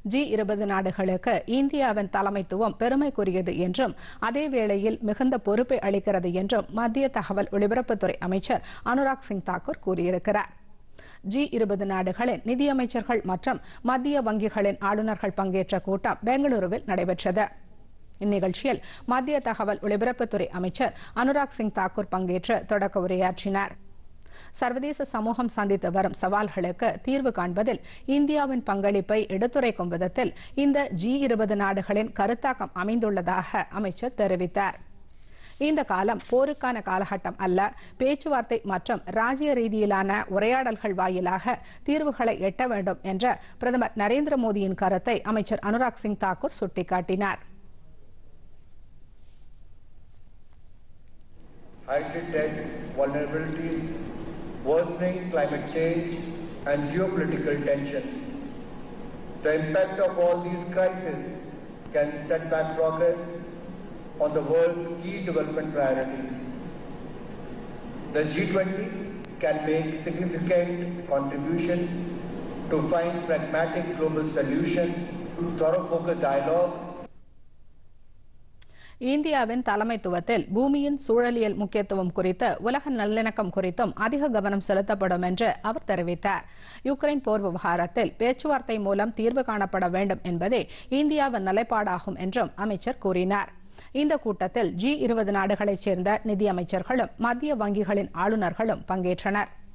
G இருபது நாடுகளுக்கு இந்தியாவின் தலைமைத்துவம் பெருமைக்குரியது என்றும் அதே வேளையில் மிகுந்த பொறுப்பை அளிக்கிறது என்றும் மத்திய தகவல் ஒலிபரப்புத்துறை அமைச்சர் அனுராக் சிங் தாக்கூர் கூறியிருக்கிறார் ஜி இருபது நாடுகளின் நிதியமைச்சர்கள் மற்றும் மத்திய வங்கிகளின் ஆளுநர்கள் பங்கேற்ற கூட்டம் பெங்களூருவில் நடைபெற்றது இந்நிகழ்ச்சியில் மத்திய தகவல் ஒலிபரப்புத்துறை அமைச்சர் அனுராக் சிங் தாக்கூர் பங்கேற்று தொடக்க உரையாற்றினார் சர்வதேச சமூகம் சந்தித்து வரும் சவால்களுக்கு தீர்வு காண்பதில் இந்தியாவின் பங்களிப்பை எடுத்துரைக்கும் விதத்தில் இந்த ஜி இருபது நாடுகளின் கருத்தாக்கம் அமைந்துள்ளதாக அமைச்சர் தெரிவித்தார் இந்த காலம் போருக்கான காலகட்டம் அல்ல பேச்சுவார்த்தை மற்றும் ராஜ்ய ரீதியிலான உரையாடல்கள் வாயிலாக தீர்வுகளை எட்ட வேண்டும் என்ற பிரதமர் நரேந்திர மோடியின் கருத்தை அமைச்சர் அனுராக் சிங் தாக்கூர் சுட்டிக்காட்டினார் heightened debt, vulnerabilities, worsening climate change, and geopolitical tensions. The impact of all these crises can set back progress on the world's key development priorities. The G20 can make significant contribution to find pragmatic global solution, thorough focused dialogue, இந்தியாவின் தலைமைத்துவத்தில் பூமியின் சூழலியல் முக்கியத்துவம் குறித்து உலக நல்லிணக்கம் குறித்தும் அதிக கவனம் செலுத்தப்படும் என்று அவர் தெரிவித்தார் யுக்ரைன் போர் விவகாரத்தில் பேச்சுவார்த்தை மூலம் தீர்வு காணப்பட வேண்டும் என்பதே இந்தியாவின் நிலைப்பாடாகும் என்றும் அமைச்சர் கூறினார் இந்த கூட்டத்தில் ஜி இருபது நாடுகளைச் சேர்ந்த நிதியமைச்சர்களும் மத்திய வங்கிகளின் ஆளுநர்களும் பங்கேற்றனர்